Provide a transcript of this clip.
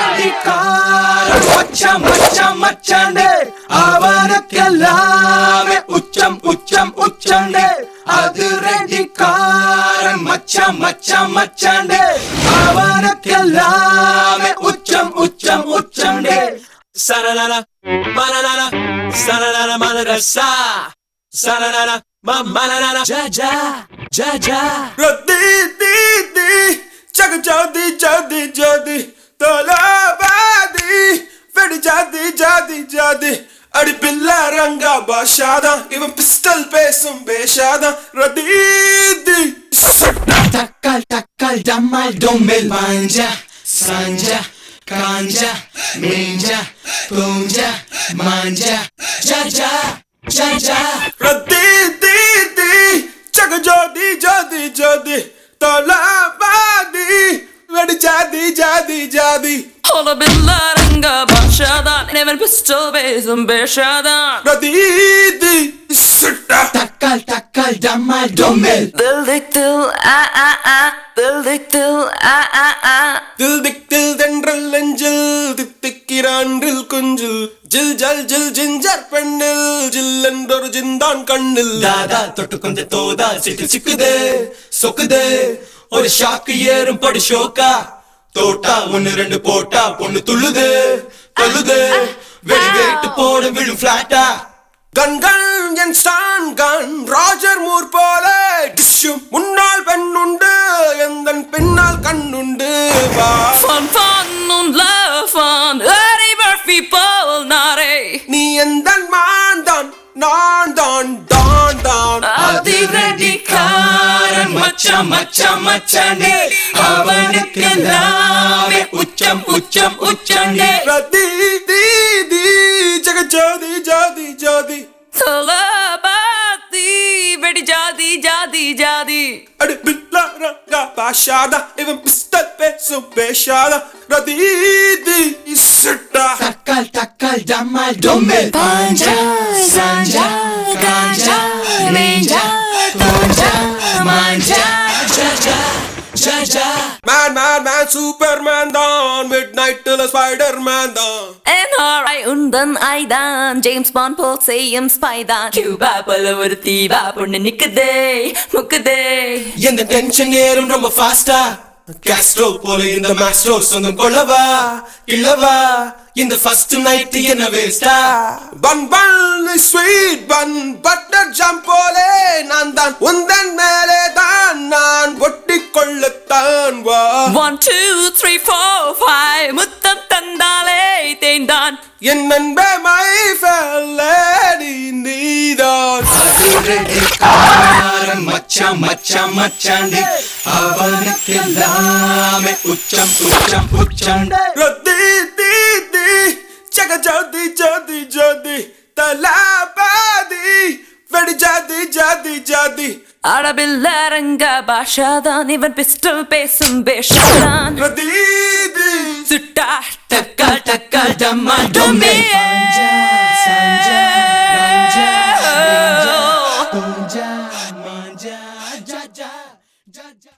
ரெடிக்காரன் மச்சான் மச்சான் மச்சாண்டே அவனுக்கெல்லாமே உச்சம் உச்சம் உச்சண்டே அது ரெடிக்காரன் மச்சான் மச்சான் மச்சாண்டே அவனுக்கெல்லாமே உச்சம் உச்சம் உச்சண்டே சரணன மனநன சரணன மனரசா சரணன மனநன ஜா ஜா ஜா Rodi di di, chaga jadi jadi jadi, தலபாதி வெடி ஜாதி ஜாதி ஜாதி அடி பில்ல ரங்கா பாஷாதா இவன் பிஸ்டல் பேசும் பேஷாதா ரதீதி Takal takal damal domel manja sanja kanja minja punja manja jaja jaja ரதீதி தி சக ஜோதி ஜோதி ஜோதி தலபாதி வெடி ஜாதி ஜாதி ஜாதி Hålla bilaranga bashadan Även pistol som beshadan ரதீதி சுட்டா takal takal damal domel Dildik dil ah ah ah Dildik dil ah ah ah தில் திக் தில் தென்றல் நெஞ்சில் தித்திக்கிறான்றில் குஞ்சில் ஜில் ஜல் ஜில் ஜிஞ்சர் பெண்ணில் ஜில் என்றொரு ஜிந்தான் கண்ணில் தாதா தொட்டு கொஞ்சம் தோதா சிட்டு சிக்குதே சொக்குதே ஒரு ஷாக்கு ஏறும் படி ஷோக்கா தோட்டா ஒன்னு ரெண்டு போட்டா பொண்ணு துள்ளுது கொல்லுது வெடி வெயிட்டு போட விழும் பிளாட்டா கன் கன் என் ஸ்டான் கன் ராஜர் மூர் போல டிஷ்ஷும் முன்னால் பெண்ணுண்டு எந்தன் பின்னால் கண்ணுண்டு வா Fun fun und love fun Eddie Murphy Paul Nare நீ எந்தன் மான் தான் நான் தான் தான் தான் அதிரடிக்காரன் மச்சான் மச்சான் மச்சாண்டே அவனுக்கு எல்லாமே உச்சம் உச்சம் உச்சண்டே ரதி தி தி ஜக ஜோதி ஜோதி ஜோதி Talabati Very jadi jadi jadi அடி பில்லா ரங்கா பாஷாதா இவன் பிஸ்டல் பேசும் பேஷாதா ரதீதி இசுட்டா takal takal damal domel panja sanja ganja ninja punja manja jaja jaja man man man super man தான் மிட் நைட்ல ஸ்பைடர் மேன் தான் NRI undan aidan James Bond Paul செய்யும் ஸ்பைதான் கியூபா போல ஒரு தீவா பொண்ணு நிக்குதே முக்குதே எந்த டென்ஷன் ஏறும் ரொம்ப ஃபாஸ்டா கேஸ்ட்ரோ போல இந்த மாஸ்ட்ரோ சொந்தம் கொள்ளவா இல்லவா இந்த ஃபர்ஸ்ட் நைட் என்ன வேஸ்டா பன் பன் ஸ்வீட் பன் பட்டர் ஜம் போலே நான் தான் உந்தன் மேலே தான் நான் ஒட்டி கொள்ளத்தான் வா One, two, three, four, five முத்தம் தந்தாலே தேய்ந்தான் என் நண்பே மை ஃபெல்லடி நீதான் அதிரடிக்காரன் மச்சான் மச்சான் மச்சாண்டி அவனுக்கு எல்லாமே உச்சம் உச்சம் உச்சண்டே ரத்தி தி தி ஜக ஜோதி ஜோதி ஜோதி தலாபாதி வெடி ஜாதி ஜாதி ஜாதி அடபில்லரங்க பாஷாதான் இவன் பிஸ்டல் பேசும் பேஷாதான் ரதீதி சுட்டா